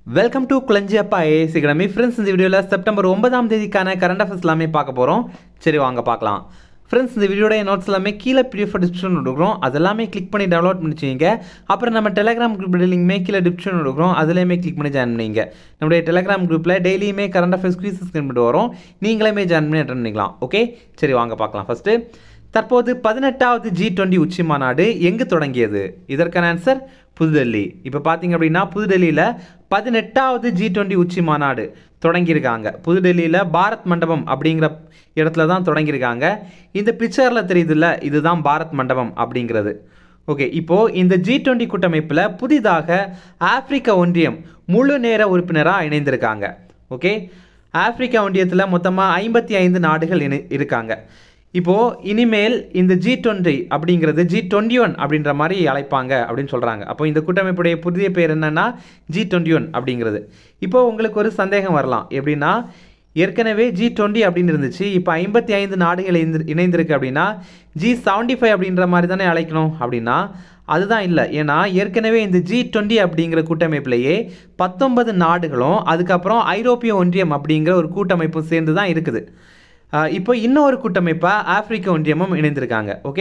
welcome to Kulanjiyappa AS academy friends இந்த வீடியோவில் September ஒன்பதாம் தேதிக்கான கரண்ட் அஃபேர்ஸ் எல்லாமே பார்க்க போகிறோம் சரி வாங்க பார்க்கலாம் ஃப்ரெண்ட்ஸ் இந்த வீடியோடைய நோட்ஸ் எல்லாமே கீழே பிடிஎஃப் டிஸ்கிரிப்ஷன் கொடுக்குறோம் அதெல்லாமே கிளிக் பண்ணி டவுன்லோட் பண்ணி வச்சுங்க அப்புறம் நம்ம டெலிகிராம் குரூப் லிங்க்மே கீழே டிஸ்கிரிப்ஷன் கொடுக்குறோம் அதுலேயுமே கிளிக் பண்ணி ஜாயின் பண்ணிங்க நம்முடைய டெலிகிராம் குரூப்பில் டெய்லியுமே கரண்ட் அஃபேர்ஸ் குவீசஸ் பண்ணிட்டு வரோம் நீங்களுமே ஜாயின் பண்ணி அட்டன் பண்ணிக்கலாம் ஓகே சரி வாங்க பார்க்கலாம் ஃபஸ்ட்டு தற்போது பதினெட்டாவது ஜி டுவெண்ட்டி உச்சி மாநாடு எங்கு தொடங்கியது இதற்கான ஆன்சர் புதுடெல்லி இப்போ பார்த்தீங்க அப்படின்னா புதுடெல்லியில் பதினெட்டாவது ஜி டுவெண்ட்டி உச்சி மாநாடு தொடங்கியிருக்காங்க புதுடெல்லியில் பாரத் மண்டபம் அப்படிங்கிற இடத்துல தான் தொடங்கியிருக்காங்க இந்த பிக்சரில் தெரியுதுல்ல இதுதான் பாரத் மண்டபம் அப்படிங்கிறது ஓகே இப்போது இந்த ஜி டுவெண்ட்டி கூட்டமைப்பில் புதிதாக ஆப்பிரிக்க ஒன்றியம் முழு நேர உறுப்பினராக இணைந்திருக்காங்க ஓகே ஆப்பிரிக்க ஒன்றியத்தில் மொத்தமாக ஐம்பத்தி ஐந்து நாடுகள் இணை இருக்காங்க இப்போது இனிமேல் இந்த ஜி டுவெண்ட்டி அப்படிங்கிறது ஜி டுவெண்ட்டி ஒன் அப்படின்ற மாதிரி அழைப்பாங்க அப்படின்னு சொல்கிறாங்க அப்போ இந்த கூட்டமைப்புடைய புதிய பேர் என்னென்னா ஜி டுவெண்ட்டி ஒன் அப்படிங்கிறது இப்போ உங்களுக்கு ஒரு சந்தேகம் வரலாம் எப்படின்னா ஏற்கனவே ஜி டுவெண்ட்டி அப்படின்னு இருந்துச்சு இப்போ ஐம்பத்தி ஐந்து நாடுகள் இணைந்து இணைந்திருக்கு அப்படின்னா ஜி செவன்ட்டி ஃபைவ் அப்படின்ற மாதிரி தானே அழைக்கணும் அப்படின்னா அதுதான் இல்லை ஏன்னா ஏற்கனவே இந்த ஜி டுவெண்ட்டி அப்படிங்கிற கூட்டமைப்பிலேயே பத்தொன்பது நாடுகளும் அதுக்கப்புறம் ஐரோப்பிய ஒன்றியம் அப்படிங்கிற ஒரு கூட்டமைப்பும் சேர்ந்து தான் இருக்குது இப்போ இன்னொரு கூட்டமைப்பாக ஆப்பிரிக்க ஒன்றியமும் இணைந்திருக்காங்க ஓகே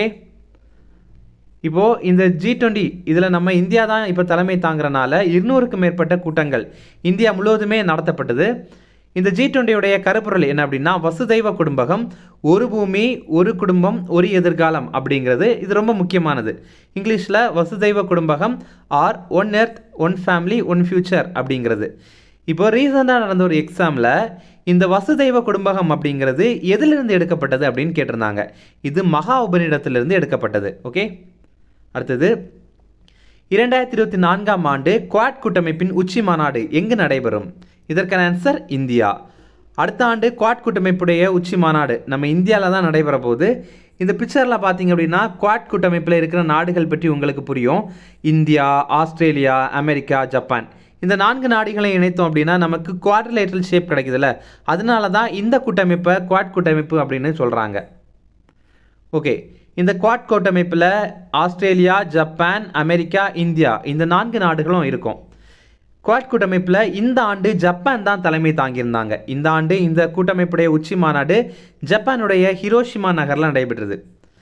இப்போது இந்த ஜி டுவெண்ட்டி இதில் நம்ம இந்தியா தான் இப்போ தலைமை தாங்கிறனால இருநூறுக்கும் மேற்பட்ட கூட்டங்கள் இந்தியா முழுவதுமே நடத்தப்பட்டது இந்த ஜி டுவெண்ட்டியுடைய கருப்பொருள் என்ன அப்படின்னா வசுதெய்வ குடும்பகம் ஒரு பூமி ஒரு குடும்பம் ஒரு எதிர்காலம் அப்படிங்கிறது இது ரொம்ப முக்கியமானது இங்கிலீஷில் Vasudhaiva Kutumbakam or one earth one family one future அப்படிங்கிறது இப்போ ரீசெண்டாக நடந்த ஒரு எக்ஸாமில் இந்த வசுதெய்வ குடும்பகம் அப்படிங்கிறது எதிலிருந்து எடுக்கப்பட்டது அப்படின்னு கேட்டிருந்தாங்க இது மகா உபநிடத்திலிருந்து எடுக்கப்பட்டது ஓகே அடுத்தது இரண்டாயிரத்தி இருபத்தி நான்காம் ஆண்டு குவாட் கூட்டமைப்பின் உச்சி மாநாடு எங்கு நடைபெறும் இதற்கான ஆன்சர் இந்தியா அடுத்த ஆண்டு குவாட் கூட்டமைப்புடைய உச்சி மாநாடு நம்ம இந்தியாவில் தான் நடைபெற போகுது இந்த பிக்சரில் பார்த்தீங்க அப்படின்னா குவாட் கூட்டமைப்பில் இருக்கிற நாடுகள் பற்றி உங்களுக்கு புரியும் இந்தியா ஆஸ்திரேலியா அமெரிக்கா ஜப்பான் இந்த நான்கு நாடுகளை இணைத்தோம் அப்படின்னா நமக்கு குவாட்ரிலேட்டரல் ஷேப் கிடைக்குதுல்ல அதனால தான் இந்த கூட்டமைப்பை குவாட் கூட்டமைப்பு அப்படின்னு சொல்கிறாங்க ஓகே இந்த குவாட் கூட்டமைப்பில் ஆஸ்திரேலியா ஜப்பான் அமெரிக்கா இந்தியா இந்த நான்கு நாடுகளும் இருக்கும் குவாட் கூட்டமைப்பில் இந்த ஆண்டு ஜப்பான் தான் தலைமை தாங்கியிருந்தாங்க இந்த ஆண்டு இந்த கூட்டமைப்புடைய உச்சி மாநாடு ஜப்பானுடைய ஹிரோஷிமா நகரில் நடைபெற்றது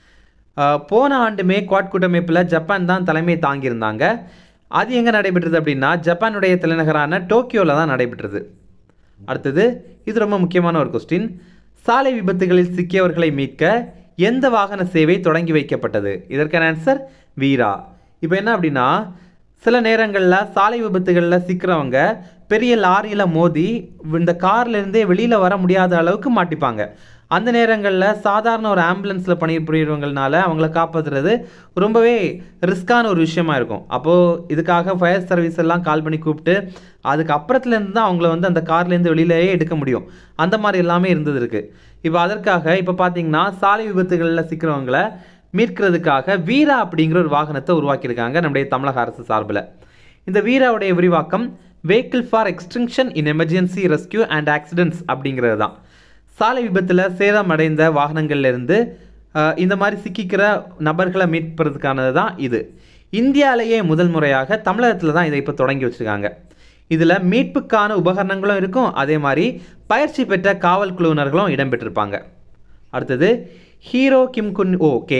போன ஆண்டுமே குவாட் கூட்டமைப்பில் ஜப்பான் தான் தலைமை தாங்கியிருந்தாங்க அது எங்கே நடைபெற்றது அப்படின்னா ஜப்பானுடைய தலைநகரான டோக்கியோவில் தான் நடைபெற்றது அடுத்தது இது ரொம்ப முக்கியமான ஒரு கொஸ்டின் சாலை விபத்துகளில் சிக்கியவர்களை மீட்க எந்த வாகன சேவை தொடங்கி வைக்கப்பட்டது இதற்கான ஆன்சர் வீரா இப்போ என்ன அப்படின்னா சில நேரங்களில் சாலை விபத்துகளில் சிக்கிறவங்க பெரிய லாரியில் மோதி இந்த கார்லேருந்தே வெளியில் வர முடியாத அளவுக்கு மாட்டிப்பாங்க அந்த நேரங்களில் சாதாரண ஒரு ஆம்புலன்ஸில் பணிபுரியவங்கனால அவங்கள காப்பாற்றுறது ரொம்பவே ரிஸ்க்கான ஒரு விஷயமா இருக்கும் அப்போது இதுக்காக ஃபயர் சர்வீஸ் எல்லாம் கால் பண்ணி கூப்பிட்டு அதுக்கு அப்புறத்துலேருந்து தான் அவங்கள வந்து அந்த கார்லேருந்து வெளியிலேயே எடுக்க முடியும் அந்த மாதிரி எல்லாமே இருந்தது இருக்குது இப்போ அதற்காக இப்போ பார்த்தீங்கன்னா சாலை விபத்துகளில் சிக்கிறவங்கள மீட்கிறதுக்காக வீரா அப்படிங்கிற ஒரு வாகனத்தை உருவாக்கியிருக்காங்க நம்முடைய தமிழக அரசு சார்பில் இந்த வீராவுடைய விரிவாக்கம் vehicle for extinction in emergency rescue and accidents அப்படிங்கிறது தான் சாலை விபத்தில் சேதமடைந்த வாகனங்கள்லேருந்து இந்த மாதிரி சிக்கிக்கிற நபர்களை மீட்பதற்கானது தான் இது இந்தியாவிலேயே முதல் முறையாக தமிழகத்தில் தான் இதை இப்போ தொடங்கி வச்சுருக்காங்க இதில் மீட்புக்கான உபகரணங்களும் இருக்கும் அதே மாதிரி பயிற்சி பெற்ற காவல் குழுவினர்களும் இடம்பெற்றிருப்பாங்க அடுத்தது hero Kim Kun Ok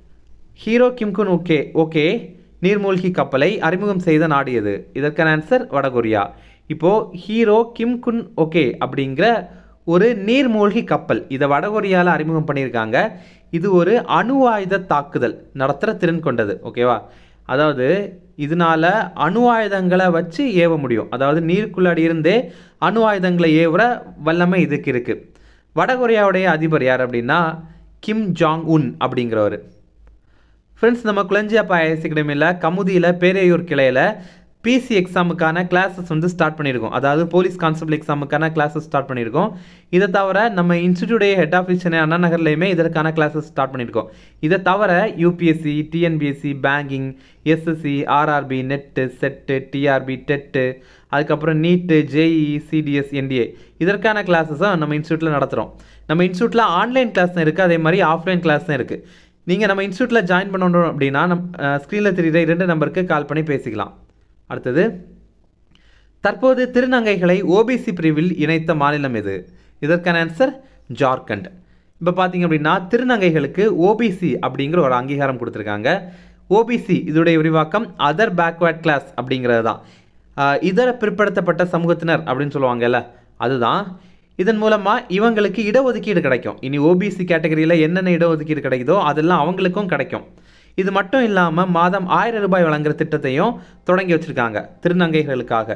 hero Kim Kun Ok okay நீர்மூழ்கி கப்பலை அறிமுகம் செய்த நாடு எது இதற்கான ஆன்சர் வடகொரியா இப்போது ஹீரோ கிம்குன் ஓகே அப்படிங்கிற ஒரு நீர்மூழ்கி கப்பல் இதை வடகொரியாவில் அறிமுகம் பண்ணியிருக்காங்க இது ஒரு அணு ஆயுத தாக்குதல் நடத்துகிற திறன் கொண்டது ஓகேவா அதாவது இதனால் அணு ஆயுதங்களை வச்சு ஏவ முடியும் அதாவது நீருக்குள்ளாடி இருந்தே அணு ஆயுதங்களை ஏவுற வல்லமை இதுக்கு இருக்குது வடகொரியாவுடைய அதிபர் யார் அப்படின்னா கிம் ஜாங் உன் அப்படிங்கிறவர் ஃப்ரெண்ட்ஸ் நம்ம குளஞ்சியாப்பா ஐஎஸ் அகாடமியில் கமுதியில் பேரையூர் கிளையில் பிசி எக்ஸாமுக்கான கிளாஸஸ் வந்து ஸ்டார்ட் பண்ணியிருக்கோம் அதாவது போலீஸ் கான்ஸ்டபிள் எக்ஸாமுக்கான கிளாஸஸ் ஸ்டார்ட் பண்ணியிருக்கோம் இதை தவிர நம்ம இன்ஸ்டிடியூடைய ஹெட் ஆஃபீஸ் சென்னை அண்ணா நகர்லையுமே இதற்கான கிளாஸஸ் ஸ்டார்ட் பண்ணியிருக்கோம் இதை தவிர UPSC TNPSC banking SSC RRB NET SET TRB TET அதுக்கப்புறம் நீட்டு ஜேஇ சிடிஎஸ் என்டிஏ இதற்கான கிளாஸஸும் நம்ம இன்ஸ்டியூட்டில் நடத்துகிறோம் நம்ம இன்ஸ்டியூட்டில் ஆன்லைன் கிளாஸ் தான் இருக்குது அதே மாதிரி ஆஃப்லைன் கிளாஸ் தான் இருக்குது நீங்கள் நம்ம இன்ஸ்டியூட்டில் ஜாயின் பண்ணணும் அப்படின்னா நம் ஸ்க்ரீனில் தெரியுற இரண்டு நம்பருக்கு கால் பண்ணி பேசிக்கலாம் அடுத்தது தற்போது திருநங்கைகளை ஓபிசி பிரிவில் இணைத்த மாநிலம் எது இதற்கான ஆன்சர் ஜார்க்கண்ட் இப்போ பார்த்தீங்க அப்படின்னா திருநங்கைகளுக்கு ஓபிசி அப்படிங்கிற ஒரு அங்கீகாரம் கொடுத்துருக்காங்க ஓபிசி இதோடைய விரிவாக்கம் அதர் பேக்வேர்ட் கிளாஸ் அப்படிங்கிறது தான் ஆஹ் இதர பிற்படுத்தப்பட்ட சமூகத்தினர் அப்படின்னு சொல்லுவாங்கல்ல அதுதான் இதன் மூலமாக இவங்களுக்கு இடஒதுக்கீடு கிடைக்கும் இனி ஓபிசி கேட்டகரியில் என்னென்ன இடஒதுக்கீடு கிடைக்குதோ அதெல்லாம் அவங்களுக்கும் கிடைக்கும் இது மட்டும் இல்லாமல் மாதம் ஆயிரம் ரூபாய் வழங்குற திட்டத்தையும் தொடங்கி வச்சுருக்காங்க திருநங்கைகளுக்காக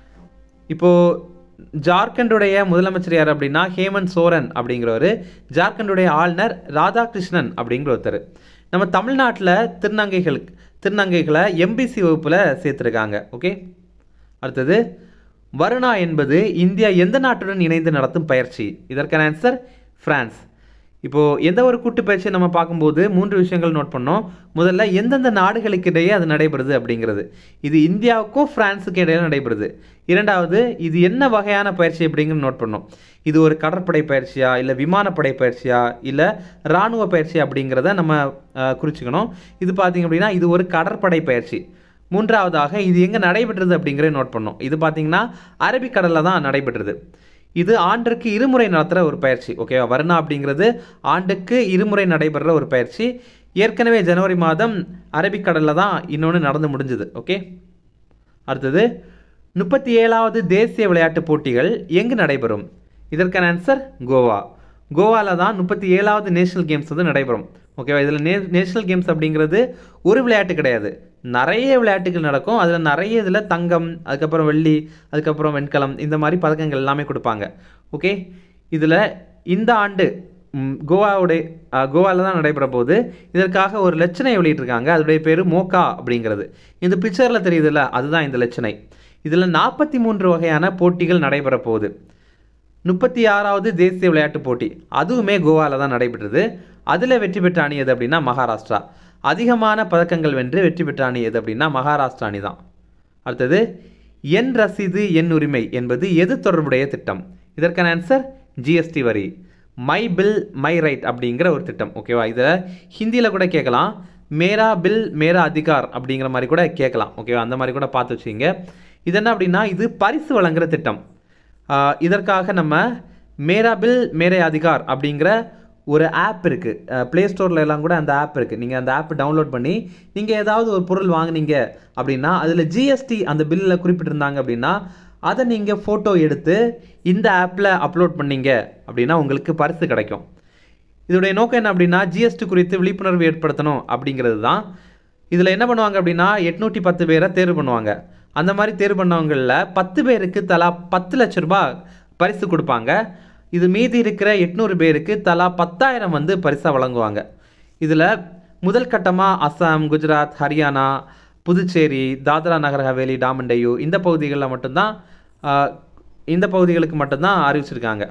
இப்போது ஜார்க்கண்டுடைய முதலமைச்சர் யார் அப்படின்னா ஹேமந்த் சோரன் அப்படிங்கிறவர் ஜார்க்கண்டுடைய ஆளுநர் ராதாகிருஷ்ணன் அப்படிங்கிற ஒருத்தர் நம்ம தமிழ்நாட்டில் திருநங்கைகளுக்கு திருநங்கைகளை எம்பிசி வகுப்பில் சேர்த்துருக்காங்க ஓகே அடுத்தது வருணா என்பது இந்தியா எந்த நாட்டுடன் இணைந்து நடத்தும் பயிற்சி இதற்கான ஆன்சர் பிரான்ஸ் இப்போது எந்த ஒரு கூட்டு பயிற்சியை நம்ம பார்க்கும்போது மூன்று விஷயங்கள் நோட் பண்ணோம் முதல்ல எந்தெந்த நாடுகளுக்கு இடையே அது நடைபெறுது அப்படிங்கிறது இது இந்தியாவுக்கும் பிரான்ஸுக்கும் இடையே நடைபெறுது இரண்டாவது இது என்ன வகையான பயிற்சி அப்படிங்கிறது நோட் பண்ணோம் இது ஒரு கடற்படை பயிற்சியா இல்லை விமானப்படை பயிற்சியா இல்லை இராணுவ பயிற்சி அப்படிங்கிறத நம்ம அஹ், குறிச்சுக்கணும் இது பார்த்தீங்க அப்படின்னா இது ஒரு கடற்படை பயிற்சி மூன்றாவதாக இது எங்கே நடைபெற்றது அப்படிங்கிறத நோட் பண்ணோம் இது பார்த்தீங்கன்னா அரபிக்கடலில் தான் நடைபெற்றது இது ஆண்டுக்கு இருமுறை நடத்துகிற ஒரு பயிற்சி ஓகேவா வருணா அப்படிங்கிறது ஆண்டுக்கு இருமுறை நடைபெறுற ஒரு பயிற்சி ஏற்கனவே ஜனவரி மாதம் அரபிக்கடலில் தான் இன்னொன்று நடந்து முடிஞ்சுது ஓகே அடுத்தது முப்பத்தி ஏழாவது தேசிய விளையாட்டுப் போட்டிகள் எங்கு நடைபெறும் இதற்கான ஆன்சர் கோவா கோவாவில் தான் முப்பத்தி ஏழாவது நேஷனல் கேம்ஸ் வந்து நடைபெறும் ஓகேவா இதில் நே நேஷனல் கேம்ஸ் அப்படிங்கிறது ஒரு விளையாட்டு கிடையாது நிறைய விளையாட்டுகள் நடக்கும் அதில் நிறைய இதில் தங்கம் அதுக்கப்புறம் வெள்ளி அதுக்கப்புறம் வெண்கலம் இந்த மாதிரி பதக்கங்கள் எல்லாமே கொடுப்பாங்க ஓகே இதில் இந்த ஆண்டு ம், கோவாவுடைய கோவாவில் தான் நடைபெற போகுது இதற்காக ஒரு லட்சணை வெளியிட்டிருக்காங்க அதோடைய பேர் மோக்கா அப்படிங்கிறது இந்த பிக்சரில் தெரியுதுல்ல அதுதான் இந்த லட்சணை இதில் நாற்பத்தி மூன்று வகையான போட்டிகள் நடைபெற போகுது முப்பத்தி ஆறாவது தேசிய விளையாட்டுப் போட்டி அதுவுமே கோவாவில் தான் நடைபெற்றது அதில் வெற்றி பெற்ற அணி எது அப்படின்னா மகாராஷ்டிரா அதிகமான பதக்கங்கள் வென்று வெற்றி பெற்ற அணி எது அப்படின்னா மகாராஷ்டிரா அணி தான் அடுத்தது என் ரசீது என் உரிமை என்பது எது தொடர்புடைய திட்டம் இதற்கான ஆன்சர் ஜிஎஸ்டி வரி மை பில் மை ரைட் அப்படிங்கிற ஒரு திட்டம் ஓகேவா இதில் ஹிந்தியில் கூட கேட்கலாம் மேரா பில் மேரா அதிகார் அப்படிங்கிற மாதிரி கூட கேட்கலாம் ஓகேவா அந்த மாதிரி கூட பார்த்து வச்சுங்க இது என்ன அப்படின்னா இது பரிசு வழங்குற திட்டம் ஆஹ் இதற்காக நம்ம மேரா பில் மேரே அதிகார் அப்படிங்கிற ஒரு ஆப் இருக்குது ப்ளே ஸ்டோரில் எல்லாம் கூட அந்த ஆப் இருக்குது நீங்கள் அந்த ஆப் டவுன்லோட் பண்ணி நீங்கள் ஏதாவது ஒரு பொருள் வாங்குனீங்க அப்படின்னா அதில் ஜிஎஸ்டி அந்த பில்லில் குறிப்பிட்டிருந்தாங்க அப்படின்னா அதை நீங்கள் ஃபோட்டோ எடுத்து இந்த ஆப்பில் அப்லோட் பண்ணீங்க அப்படின்னா உங்களுக்கு பரிசு கிடைக்கும் இதோடைய நோக்கம் என்ன அப்படின்னா ஜிஎஸ்டி குறித்து விழிப்புணர்வு ஏற்படுத்தணும் அப்படிங்கிறது தான் இதில் என்ன பண்ணுவாங்க அப்படின்னா எட்நூற்றி பத்து பேரை தேர்வு பண்ணுவாங்க அந்த மாதிரி தேர்வு பண்ணவங்களில் பத்து பேருக்கு தலா பத்து லட்ச ரூபாய் பரிசு கொடுப்பாங்க இது மீதி இருக்கிற எட்நூறு பேருக்கு தலா பத்தாயிரம் வந்து பரிசாக வழங்குவாங்க இதில் முதல் கட்டமாக அஸ்ஸாம் குஜராத் ஹரியானா புதுச்சேரி தாத்ரா நகர் ஹவேலி டாமன் டையூ இந்த பகுதிகளில் மட்டும்தான் ஆஹ், இந்த பகுதிகளுக்கு மட்டும்தான் அறிவிச்சிருக்காங்க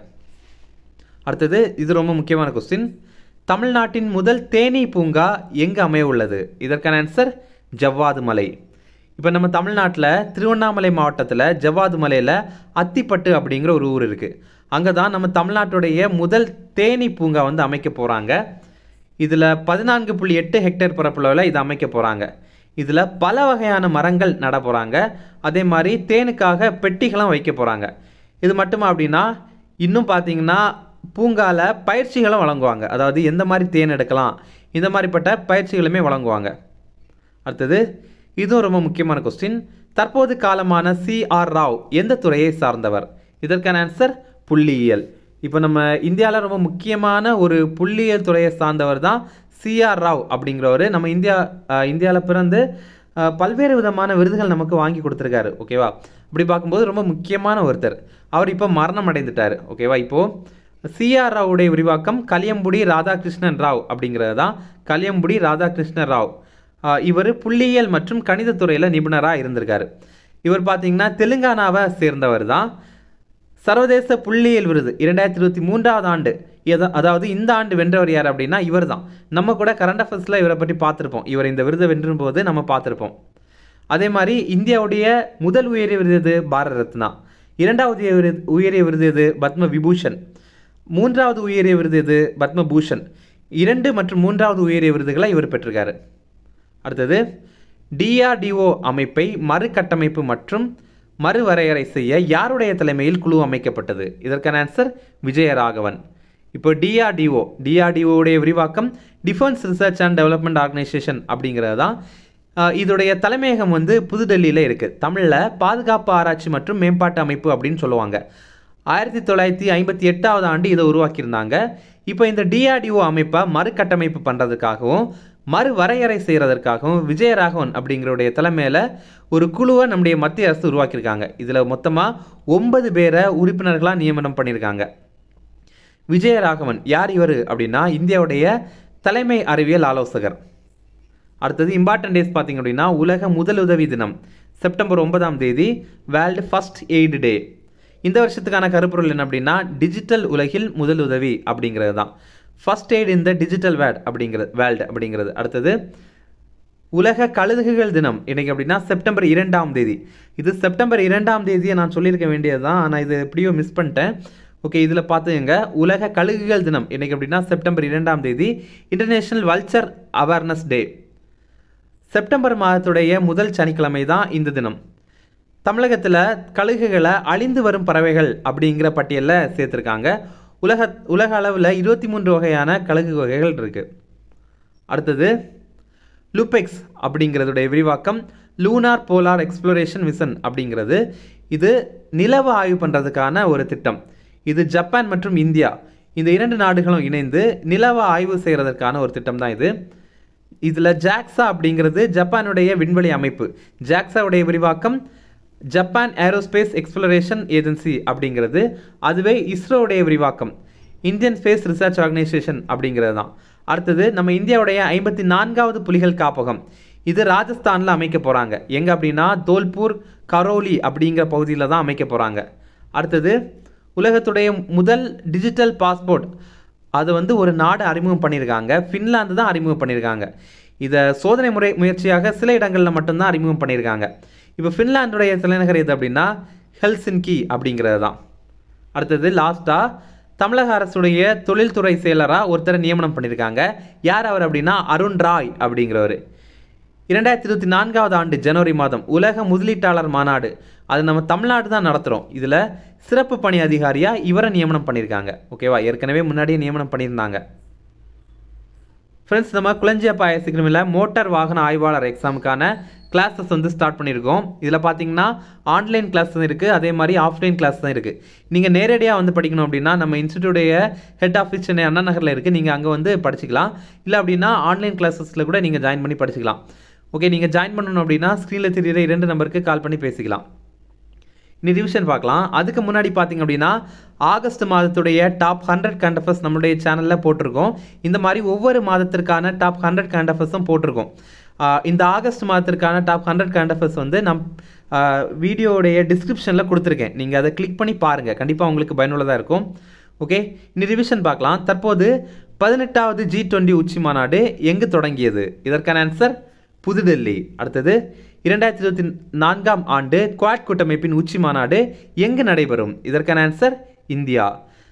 அடுத்தது இது ரொம்ப முக்கியமான கொஸ்டின் தமிழ்நாட்டின் முதல் தேனீ பூங்கா எங்கு அமைய உள்ளது இதற்கான ஆன்சர் ஜவ்வாது மலை இப்போ நம்ம தமிழ்நாட்டில் திருவண்ணாமலை மாவட்டத்தில் ஜவ்வாது மலையில் அத்திப்பட்டு அப்படிங்கிற ஒரு ஊர் இருக்குது அங்கே தான் நம்ம தமிழ்நாட்டுடைய முதல் தேனீ பூங்கா வந்து அமைக்க போகிறாங்க இதில் பதினான்கு புள்ளி எட்டு ஹெக்டேர் பரப்பளவில் இது அமைக்க போகிறாங்க இதில் பல வகையான மரங்கள் நட போகிறாங்க அதே மாதிரி தேனுக்காக பெட்டிகளும் வைக்க போகிறாங்க இது மட்டுமா அப்படின்னா இன்னும் பார்த்தீங்கன்னா பூங்கால பயிற்சிகளும் வழங்குவாங்க அதாவது எந்த மாதிரி தேன் எடுக்கலாம் இந்த மாதிரிப்பட்ட பயிற்சிகளுமே வழங்குவாங்க அடுத்தது இதுவும் ரொம்ப முக்கியமான கொஸ்டின் தற்போது காலமான சி ஆர் ராவ் எந்த துறையை சார்ந்தவர் இதற்கான ஆன்சர் புள்ளியியல் இப்போ நம்ம இந்தியாவில் ரொம்ப முக்கியமான ஒரு புள்ளியியல் துறையை சார்ந்தவர் தான் சிஆர் ராவ் அப்படிங்கிறவர் நம்ம இந்தியா இந்தியாவில் பிறந்து அஹ், பல்வேறு விதமான விருதுகள் நமக்கு வாங்கி கொடுத்துருக்காரு ஓகேவா அப்படி பார்க்கும்போது ரொம்ப முக்கியமான ஒருத்தர் அவர் இப்போ மரணம் அடைந்துட்டார் ஓகேவா இப்போது சிஆர் ராவுடைய விரிவாக்கம் கலியம்புடி ராதாகிருஷ்ணன் ராவ் அப்படிங்கிறது தான் கலியம்புடி ராதாகிருஷ்ணன் ராவ் இவர் புள்ளியியல் மற்றும் கணிதத்துறையில் நிபுணராக இருந்திருக்காரு இவர் பார்த்தீங்கன்னா தெலுங்கானாவை சேர்ந்தவர் தான் சர்வதேச புள்ளியியல் விருது இரண்டாயிரத்தி இருபத்தி மூன்றாவது ஆண்டு எத- அதாவது இந்த ஆண்டு வென்றவர் யார் அப்படின்னா இவர் தான் நம்ம கூட கரண்ட் அஃபேர்ஸில் இவரை பற்றி பார்த்துருப்போம் இவர் இந்த விருதை வென்றும் போது நம்ம பார்த்துருப்போம் அதே மாதிரி இந்தியாவுடைய முதல் உயரிய விருது எது பாரத ரத்னா இரண்டாவது உயரிய விருது உயரிய விருது எது பத்ம விபூஷன் மூன்றாவது உயரிய விருது எது பத்ம பூஷன் இரண்டு மற்றும் மூன்றாவது உயரிய விருதுகளை இவர் பெற்றிருக்காரு அடுத்தது டிஆர்டிஓ அமைப்பை மறுகட்டமைப்பு மற்றும் மறுவரையறை செய்ய யாருடைய தலைமையில் குழு அமைக்கப்பட்டது இதற்கான ஆன்சர் விஜயராகவன் இப்போ டிஆர்டிஓ டிஆர்டிஓடைய விரிவாக்கம் defence research and development organisation அப்படிங்கிறது தான் ஆஹ் இதோடைய தலைமையகம் வந்து புதுடெல்லியில் இருக்குது தமிழில் பாதுகாப்பு ஆராய்ச்சி மற்றும் மேம்பாட்டு அமைப்பு அப்படின்னு சொல்லுவாங்க ஆயிரத்தி தொள்ளாயிரத்தி ஐம்பத்தி எட்டாவது ஆண்டு இதை உருவாக்கியிருந்தாங்க இப்போ இந்த டிஆர்டிஓ அமைப்பை மறுகட்டமைப்பு பண்ணுறதுக்காகவும் மறுவரையறை செய்கிறதற்காகவும் விஜயராகவன் அப்படிங்கிறவுடைய தலைமையில் ஒரு குழுவை நம்முடைய மத்திய அரசு உருவாக்கியிருக்காங்க இதில் மொத்தமாக ஒன்பது பேரை உறுப்பினர்களாக நியமனம் பண்ணியிருக்காங்க விஜயராகவன் யார் இவர் அப்படின்னா இந்தியாவுடைய தலைமை அறிவியல் ஆலோசகர் அடுத்தது இம்பார்ட்டன்ட் டேஸ் பார்த்தீங்க அப்படின்னா உலக முதலுதவி தினம் செப்டம்பர் ஒன்பதாம் தேதி வேர்ல்டு ஃபர்ஸ்ட் எய்டு டே இந்த வருஷத்துக்கான கருப்பொருள் என்ன அப்படின்னா டிஜிட்டல் உலகில் முதலுதவி அப்படிங்கிறது தான் ஃபர்ஸ்ட் எய்ட் இந்த டிஜிட்டல் வேர்ட் அப்படிங்கிறது வேர்ல்டு அப்படிங்கிறது அடுத்தது உலக கழுகுகள் தினம் இன்னைக்கு அப்படின்னா செப்டம்பர் இரண்டாம் தேதி இது செப்டம்பர் இரண்டாம் தேதியை நான் சொல்லியிருக்க வேண்டியது தான் ஆனால் இது எப்படியோ மிஸ் பண்ணிட்டேன் ஓகே இதில் பார்த்துங்க உலக கழுகுகள் தினம் இன்னைக்கு அப்படின்னா செப்டம்பர் இரண்டாம் தேதி international vulture awareness day September மாதத்துடைய முதல் சனிக்கிழமை தான் இந்த தினம் தமிழகத்தில் கழுகுகளை அழிந்து வரும் பறவைகள் அப்படிங்கிற பட்டியலில் சேர்த்துருக்காங்க உலக உலக அளவில் இருபத்தி மூன்று வகையான கழுகு வகைகள் இருக்குது அடுத்தது லூபெக்ஸ் அப்படிங்கிறதுடைய விரிவாக்கம் லூனார் போலார் எக்ஸ்ப்ளோரேஷன் மிஷன் அப்படிங்கிறது இது நிலவு ஆய்வு பண்ணுறதுக்கான ஒரு திட்டம் இது ஜப்பான் மற்றும் இந்தியா இந்த இரண்டு நாடுகளும் இணைந்து நிலவை ஆய்வு செய்கிறதற்கான ஒரு திட்டம் தான் இது இதில் ஜாக்ஸா அப்படிங்கிறது ஜப்பானுடைய விண்வெளி அமைப்பு ஜாக்ஸாவுடைய விரிவாக்கம் ஜப்பான் ஏரோஸ்பேஸ் எக்ஸ்ப்ளரேஷன் ஏஜென்சி அப்படிங்கிறது அதுவே இஸ்ரோவுடைய விரிவாக்கம் இந்தியன் ஸ்பேஸ் ரிசர்ச் ஆர்கனைசேஷன் அப்படிங்கிறது தான் அடுத்தது நம்ம இந்தியாவுடைய ஐம்பத்தி நான்காவது புலிகள் காப்பகம் இது ராஜஸ்தானில் அமைக்க போகிறாங்க எங்கே அப்படின்னா தோல்பூர் கரோலி அப்படிங்கிற பகுதியில் தான் அமைக்க போகிறாங்க அடுத்தது உலகத்துடைய முதல் டிஜிட்டல் பாஸ்போர்ட் அது வந்து ஒரு நாடு அறிமுகம் பண்ணியிருக்காங்க ஃபின்லாந்து தான் அறிமுகம் பண்ணியிருக்காங்க இதை சோதனை முறை முயற்சியாக சில இடங்களில் மட்டும்தான் அறிமுகம் பண்ணியிருக்காங்க இப்போ ஃபின்லாந்துடைய தலைநகர் எது அப்படின்னா ஹெல்சின்கி அப்படிங்கிறது தான் அடுத்தது லாஸ்ட்டாக தமிழக அரசுடைய தொழில்துறை செயலராக ஒருத்தரை நியமனம் பண்ணியிருக்காங்க யார் அவர் அப்படின்னா அருண் ராய் அப்படிங்கிறவர் இரண்டாயிரத்தி இருபத்தி நான்காவது ஆண்டு ஜனவரி மாதம் உலக முதலீட்டாளர் மாநாடு அது நம்ம தமிழ்நாடு தான் நடத்துகிறோம் இதில் சிறப்பு பணி அதிகாரியாக இவரை நியமனம் பண்ணியிருக்காங்க ஓகேவா ஏற்கனவே முன்னாடியே நியமனம் பண்ணியிருந்தாங்க ஃப்ரெண்ட்ஸ் நம்ம குளஞ்சியப்பா ஐசிக்கிரமில் மோட்டார் வாகன ஆய்வாளர் எக்ஸாமுக்கான கிளாஸஸ் வந்து ஸ்டார்ட் பண்ணியிருக்கோம் இதில் பார்த்தீங்கன்னா ஆன்லைன் கிளாஸ் இருக்குது அதே மாதிரி ஆஃப்லைன் கிளாஸ் தான் இருக்குது நீங்கள் நேரடியாக வந்து படிக்கணும் அப்படின்னா நம்ம இன்ஸ்டியூட்டுடைய ஹெட் ஆஃபீஸ் சென்னை அண்ணா நகரில் இருக்குது நீங்கள் அங்கே வந்து படிச்சுக்கலாம் இல்லை அப்படின்னா ஆன்லைன் கிளாஸஸில் கூட நீங்கள் ஜாயின் பண்ணி படிச்சுக்கலாம் ஓகே நீங்கள் ஜாயின் பண்ணணும் அப்படின்னா ஸ்க்ரீனில் தெரியுற இரண்டு நம்பருக்கு கால் பண்ணி பேசிக்கலாம் இனி ரிவிஷன் பார்க்கலாம் அதுக்கு முன்னாடி பார்த்தீங்க அப்படின்னா ஆகஸ்ட் மாதத்துடைய டாப் ஹண்ட்ரட் கண்டஃபர்ஸ் நம்மளுடைய சேனலில் போட்டிருக்கோம் இந்த மாதிரி ஒவ்வொரு மாதத்திற்கான டாப் ஹண்ட்ரட் கண்டஃபர்ஸும் போட்டிருக்கோம் ஆஹ் இந்த ஆகஸ்ட் மாதத்திற்கான டாப் ஹண்ட்ரட் கண்டஃபர்ஸ் வந்து நம் வீடியோடைய டிஸ்கிரிப்ஷனில் கொடுத்துருக்கேன் நீங்கள் அதை கிளிக் பண்ணி பாருங்கள் கண்டிப்பாக உங்களுக்கு பயனுள்ளதாக இருக்கும் ஓகே இனி ரிவிஷன் பார்க்கலாம் தற்போது பதினெட்டாவது ஜி டுவெண்ட்டி உச்சி மாநாடு எங்கு தொடங்கியது இதற்கான ஆன்சர் புதுடெல்லி அடுத்தது இரண்டாயிரத்தி இருபத்தி நான்காம் ஆண்டு குவாட் கூட்டமைப்பின் உச்சி மாநாடு எங்கு நடைபெறும் இதற்கான ஆன்சர் இந்தியா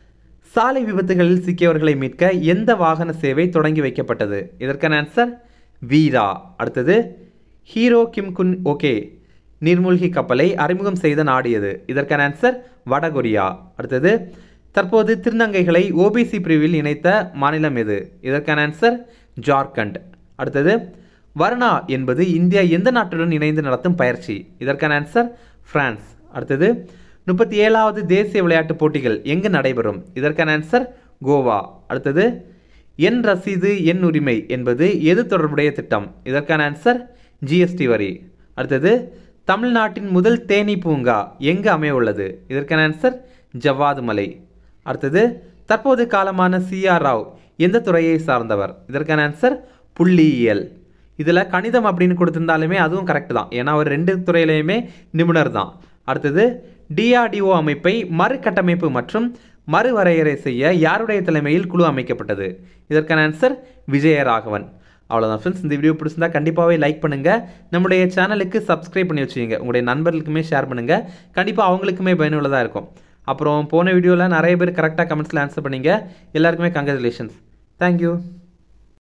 சாலை விபத்துகளில் சிக்கியவர்களை மீட்க எந்த வாகன சேவை தொடங்கி வைக்கப்பட்டது இதற்கான ஆன்சர் வீரா அடுத்தது ஹீரோ கிம் குன் ஓகே நீர்மூழ்கி கப்பலை அறிமுகம் செய்த நாடு எது இதற்கான ஆன்சர் வடகொரியா அடுத்தது தற்போது திருநங்கைகளை ஓபிசி பிரிவில் இணைத்த மாநிலம் எது இதற்கான ஆன்சர் ஜார்க்கண்ட் அடுத்தது வர்ணா என்பது இந்தியா எந்த நாட்டுடன் இணைந்து நடத்தும் பயிற்சி இதற்கான ஆன்சர் பிரான்ஸ் அடுத்தது முப்பத்தி ஏழாவது தேசிய விளையாட்டுப் போட்டிகள் எங்கு நடைபெறும் இதற்கான ஆன்சர் கோவா அடுத்தது என் ரசீது என் உரிமை என்பது எது தொடர்புடைய திட்டம் இதற்கான ஆன்சர் ஜிஎஸ்டி வரி அடுத்தது தமிழ்நாட்டின் முதல் தேனீ பூங்கா எங்கு அமைய உள்ளது இதற்கான ஆன்சர் ஜவ்வாது மலை அடுத்தது தற்போது காலமான சி ஆர் ராவ் எந்த துறையை சார்ந்தவர் இதற்கான ஆன்சர் புள்ளியியல் இதில் கணிதம் அப்படின்னு கொடுத்திருந்தாலுமே அதுவும் கரெக்ட் தான் ஏன்னா அவர் ரெண்டு துறையிலையுமே நிபுணர் தான் அடுத்தது டிஆர்டிஓ அமைப்பை மறுகட்டமைப்பு மற்றும் மறுவரையறை செய்ய யாருடைய தலைமையில் குழு அமைக்கப்பட்டது இதற்கான ஆன்சர் விஜயராகவன் அவ்வளோதான் ஃப்ரெண்ட்ஸ் இந்த வீடியோ பிடிச்சிருந்தா கண்டிப்பாகவே லைக் பண்ணுங்கள் நம்முடைய சேனலுக்கு சப்ஸ்கிரைப் பண்ணி வச்சுக்கோங்க உங்களுடைய நண்பர்களுக்குமே ஷேர் பண்ணுங்கள் கண்டிப்பாக அவங்களுக்குமே பயனுள்ளதாக இருக்கும் அப்புறம் போன வீடியோவில் நிறைய பேர் கரெக்டாக கமெண்ட்ஸில் ஆன்சர் பண்ணீங்க எல்லாருக்குமே கங்க்ராச்சுலேஷன்ஸ் தேங்க்யூ